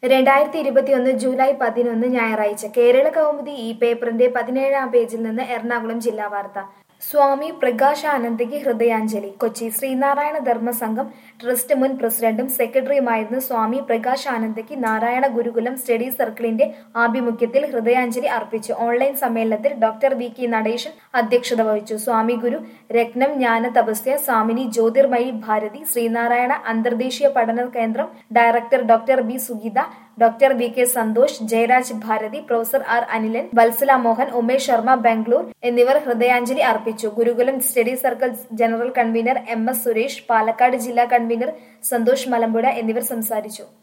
രണ്ടായിരത്തി ഇരുപത്തിയൊന്ന് ജൂലൈ പതിനൊന്ന് ഞായറാഴ്ച കേരള കൗമുദി ഈ പേപ്പറിന്റെ പതിനേഴാം പേജിൽ നിന്ന് എറണാകുളം ജില്ലാ വാർത്ത സ്വാമി പ്രകാശാനന്ദയ്ക്ക് ഹൃദയാഞ്ജലി കൊച്ചി ശ്രീനാരായണ ധർമ്മസംഘം ട്രസ്റ്റ് മുൻ പ്രസിഡന്റും സെക്രട്ടറിയുമായിരുന്ന സ്വാമി പ്രകാശാനന്ദയ്ക്ക് നാരായണ ഗുരുകുലം സ്റ്റഡി സർക്കിളിന്റെ ആഭിമുഖ്യത്തിൽ ഹൃദയാഞ്ജലി അർപ്പിച്ചു ഓൺലൈൻ സമ്മേളനത്തിൽ ഡോക്ടർ വി കെ നടേശൻ അധ്യക്ഷത വഹിച്ചു സ്വാമി ഗുരു രത്നം ജ്ഞാന തപസ്യ സ്വാമിനി ജ്യോതിർമയി ഭാരതി ശ്രീനാരായണ അന്തർദേശീയ പഠന കേന്ദ്രം director doctor B Sugeetha doctor V K Santhosh Jayaraj Bharathi professor R Anilan Vatsala Mohan Umesh Sharma Bangalore എന്നിവർ ഹൃദയാഞ്ജലി അർപ്പിച്ചു Gurukulam study circle general convener M S Suresh Palakkad ജില്ലാ കൺവീനർ സന്തോഷ് മലമ്പുഴ എന്നിവർ സംസാരിച്ചു